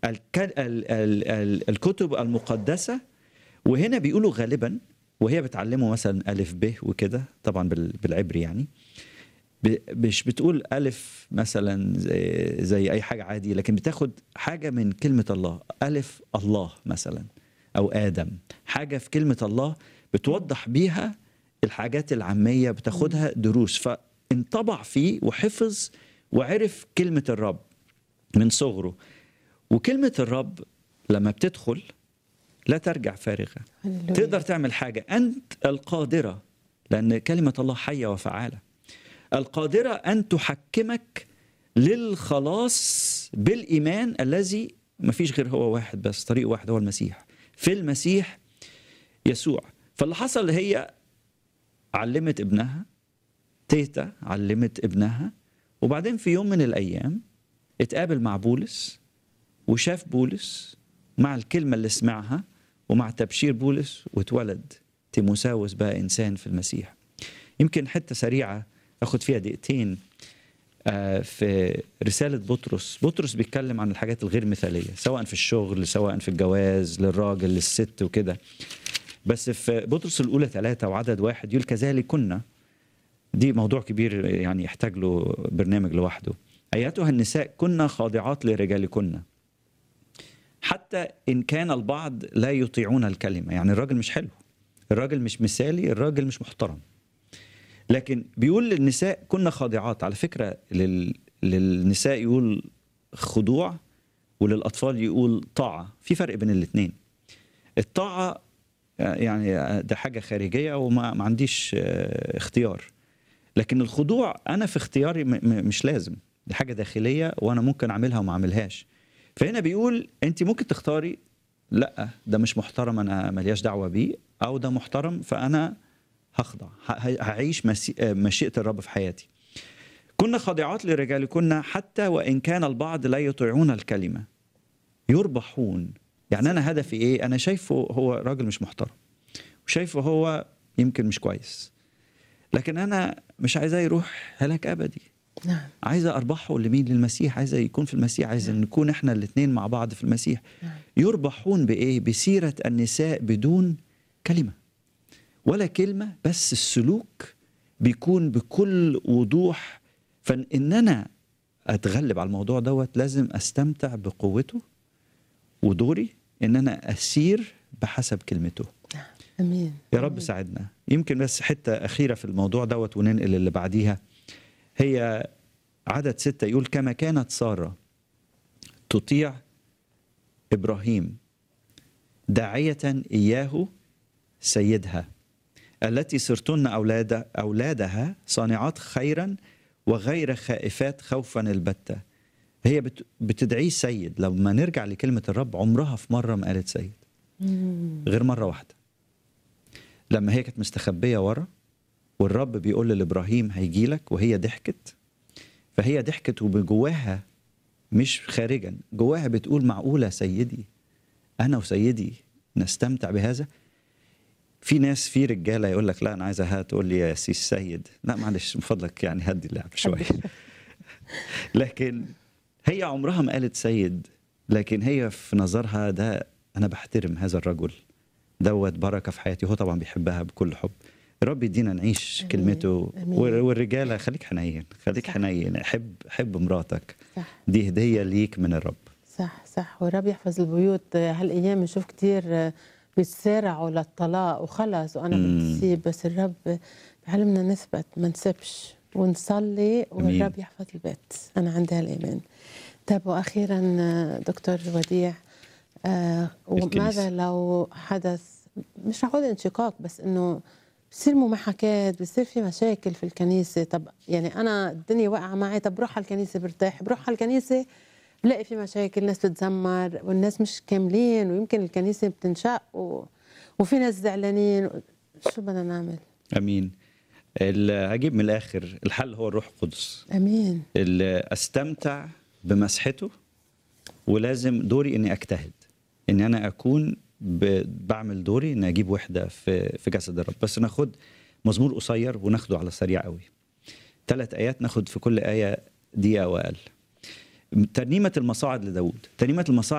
الك... ال... ال... ال... الكتب المقدسه وهنا بيقولوا غالبا وهي بتعلمه مثلا الف ب وكده طبعا بال... بالعبري يعني ب... مش بتقول الف مثلا زي... زي اي حاجه عادي لكن بتاخد حاجه من كلمه الله الف الله مثلا او ادم حاجه في كلمه الله بتوضح بيها الحاجات العاميه بتاخدها دروس فانطبع فيه وحفظ وعرف كلمه الرب من صغره وكلمه الرب لما بتدخل لا ترجع فارغه هللويا. تقدر تعمل حاجه انت القادره لان كلمه الله حيه وفعاله القادره ان تحكمك للخلاص بالايمان الذي ما فيش غير هو واحد بس طريق واحد هو المسيح في المسيح يسوع فاللي حصل هي علمت ابنها تيتا علمت ابنها وبعدين في يوم من الايام اتقابل مع بولس وشاف بولس مع الكلمه اللي سمعها ومع تبشير بولس واتولد تيموساوس بقى انسان في المسيح يمكن حته سريعه اخد فيها دقيقتين آه، في رسالة بطرس بطرس بيتكلم عن الحاجات الغير مثالية سواء في الشغل سواء في الجواز للراجل للست وكده بس في بطرس الأولى ثلاثة وعدد واحد يقول كذلك كنا دي موضوع كبير يعني يحتاج له برنامج لوحده أيتها النساء كنا خاضعات لرجالكن حتى إن كان البعض لا يطيعون الكلمة يعني الراجل مش حلو الراجل مش مثالي الراجل مش محترم لكن بيقول للنساء كنا خاضعات على فكرة لل... للنساء يقول خضوع وللأطفال يقول طاعة في فرق بين الاثنين الطاعة يعني ده حاجة خارجية وما ما عنديش آه، اختيار لكن الخضوع أنا في اختياري م... م... مش لازم دي حاجة داخلية وأنا ممكن أعملها وما أعملهاش فهنا بيقول أنت ممكن تختاري لا ده مش محترم أنا ملياش دعوة بيه أو ده محترم فأنا هخضع ه- هعيش مسي- مشيئة الرب في حياتي كنا خاضعات لرجالكن حتى وإن كان البعض لا يطيعون الكلمة يربحون يعني أنا هدفي إيه أنا شايفه هو راجل مش محترم وشايفه هو يمكن مش كويس لكن أنا مش عايزاه يروح هلاك أبدي نعم عايزة أربحه لمين للمسيح عايزة يكون في المسيح عايزة نكون إحنا الاثنين مع بعض في المسيح نعم. يربحون بإيه بسيرة النساء بدون كلمة ولا كلمة بس السلوك بيكون بكل وضوح فإن أنا أتغلب على الموضوع دوت لازم أستمتع بقوته ودوري إن أنا أسير بحسب كلمته نعم امين يا رب ساعدنا يمكن بس حتة أخيرة في الموضوع دوت وننقل اللي بعديها هي عدد ستة يقول كما كانت سارة تطيع إبراهيم داعية إياه سيدها التي صرتن أولاد أولادها صانعات خيرا وغير خائفات خوفا البتة هي بت- بتدعيه سيد لما نرجع لكلمة الرب عمرها في مرة ما قالت سيد مم. غير مرة واحدة لما هي كانت مستخبية ورا والرب بيقول لإبراهيم هيجي لك وهي ضحكت فهي ضحكت وبجواها مش خارجا جواها بتقول معقولة سيدي أنا وسيدي نستمتع بهذا في ناس في رجاله يقول لك لا انا عايزه تقول لي يا سيس سيد لا معلش من فضلك يعني هدي اللعب شويه لكن هي عمرها ما قالت سيد لكن هي في نظرها ده انا بحترم هذا الرجل دوت بركه في حياتي هو طبعا بيحبها بكل حب رب يدينا نعيش آمين. كلمته آمين. وال- والرجاله خليك حنين خليك صح. حنين حب حب مراتك صح دي هديه ليك من الرب صح صح والرب يحفظ البيوت هالايام بنشوف كتير بيتسارعوا للطلاق وخلص وانا مم. بدي اسيب بس الرب بعلمنا نثبت ما نسيبش ونصلي والرب يحفظ البيت انا عندي هالايمان طيب واخيرا دكتور وديع آه الكنيسة. وماذا لو حدث مش رح اقول انشقاق بس انه بصير ممحكات بصير في مشاكل في الكنيسه طب يعني انا الدنيا واقعه معي طب بروح على الكنيسه برتاح بروح على الكنيسه بلاقي في مشاكل ناس بتزمر والناس مش كاملين ويمكن الكنيسه بتنشق و... وفي ناس زعلانين شو بدنا نعمل امين ال- هجيب من الاخر الحل هو الروح القدس امين اللي استمتع بمسحته ولازم دوري اني اجتهد ان انا اكون ب- بعمل دوري ان اجيب وحده في في جسد الرب بس ناخد مزمور قصير وناخده على السريع قوي ثلاث ايات ناخد في كل ايه دقيقه واقل ترنيمه المصاعد لداود ترنيمه المصاعد